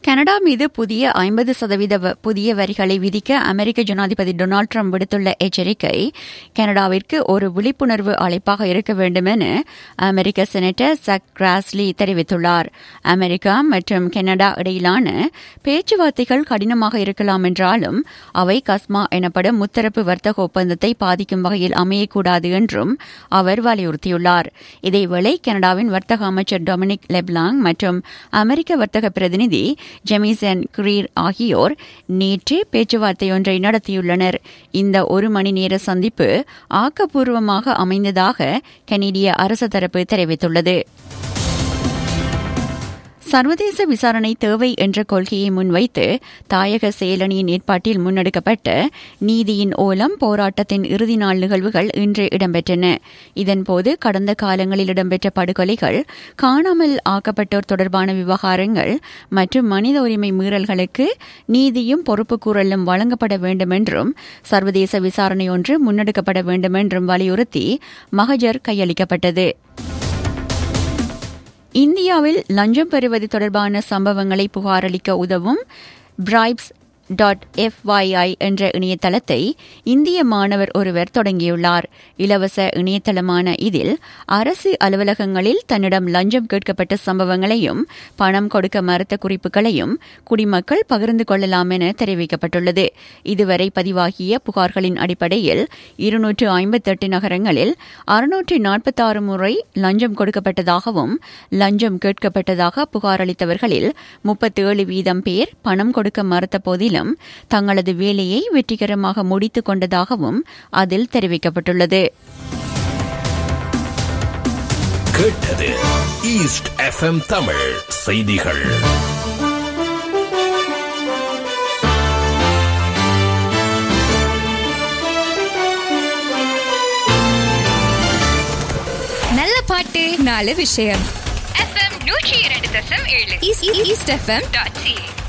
Canada மீது புதிய ஐம்பது சதவீத வ- புதிய வரிகளை விதிக்க அமெரிக்க ஜனாதிபதி டொனால்டு ட்ரம்ப் விடுத்துள்ள எச்சரிக்கை கனடாவிற்கு ஒரு விழிப்புணர்வு அழைப்பாக இருக்க வேண்டும் என அமெரிக்க செனட்டர் சக் கிராஸ்லி தெரிவித்துள்ளார் அமெரிக்கா மற்றும் கனடா இடையிலான பேச்சுவார்த்தைகள் கடினமாக இருக்கலாம் என்றாலும் அவை கஸ்மா எனப்படும் முத்தரப்பு வர்த்தக ஒப்பந்தத்தை பாதிக்கும் வகையில் அமையக்கூடாது என்றும் அவர் வலியுறுத்தியுள்ளார் இதேவேளை கனடாவின் வர்த்தக அமைச்சர் டொமினிக் லெப்லாங் மற்றும் அமெரிக்க வர்த்தக பிரதிநிதி ஜெமிசன் கிரீர் ஆகியோர் நேற்று பேச்சுவார்த்தையொன்றை நடத்தியுள்ளனர் இந்த ஒரு மணி நேர சந்திப்பு ஆக்கப்பூர்வமாக அமைந்ததாக கனேடிய அரசு தரப்பு தெரிவித்துள்ளது சர்வதேச விசாரணை தேவை என்ற கொள்கையை முன்வைத்து தாயக செயலணியின் ஏற்பாட்டில் முன்னெடுக்கப்பட்ட நீதியின் ஓலம் போராட்டத்தின் இறுதி நாள் நிகழ்வுகள் இன்று இடம்பெற்றன இதன்போது கடந்த காலங்களில் இடம்பெற்ற படுகொலைகள் காணாமல் ஆக்கப்பட்டோர் தொடர்பான விவகாரங்கள் மற்றும் மனித உரிமை மீறல்களுக்கு நீதியும் பொறுப்புக்கூறலும் வழங்கப்பட வேண்டும் என்றும் சர்வதேச விசாரணை ஒன்று முன்னெடுக்கப்பட வேண்டும் என்றும் வலியுறுத்தி மகஜர் கையளிக்கப்பட்டது இந்தியாவில் லஞ்சம் பெறுவது தொடர்பான சம்பவங்களை புகாரளிக்க உதவும் பிரைப்ஸ் டாட் எஃப்ஒய்ஐ என்ற இணையதளத்தை இந்திய மாணவர் ஒருவர் தொடங்கியுள்ளார் இலவச இணையதளமான இதில் அரசு அலுவலகங்களில் தன்னிடம் லஞ்சம் கேட்கப்பட்ட சம்பவங்களையும் பணம் கொடுக்க மறுத்த குறிப்புகளையும் குடிமக்கள் பகிர்ந்து கொள்ளலாம் என தெரிவிக்கப்பட்டுள்ளது இதுவரை பதிவாகிய புகார்களின் அடிப்படையில் இருநூற்று ஐம்பத்தெட்டு நகரங்களில் அறுநூற்று நாற்பத்தாறு முறை லஞ்சம் கொடுக்கப்பட்டதாகவும் லஞ்சம் கேட்கப்பட்டதாக புகார் அளித்தவர்களில் முப்பத்தேழு வீதம் பேர் பணம் கொடுக்க மறுத்த போதிலும் தங்களது வேலையை வெற்றிகரமாக முடித்துக் கொண்டதாகவும் அதில் தெரிவிக்கப்பட்டுள்ளது கேட்டது ஈஸ்ட் எஃப்எம் தமிழ் செய்திகள் நல்ல பாட்டு நாலு விஷயம் எஃப்எம் நூற்றி இரண்டு தசம் ஏழு east east FM dot C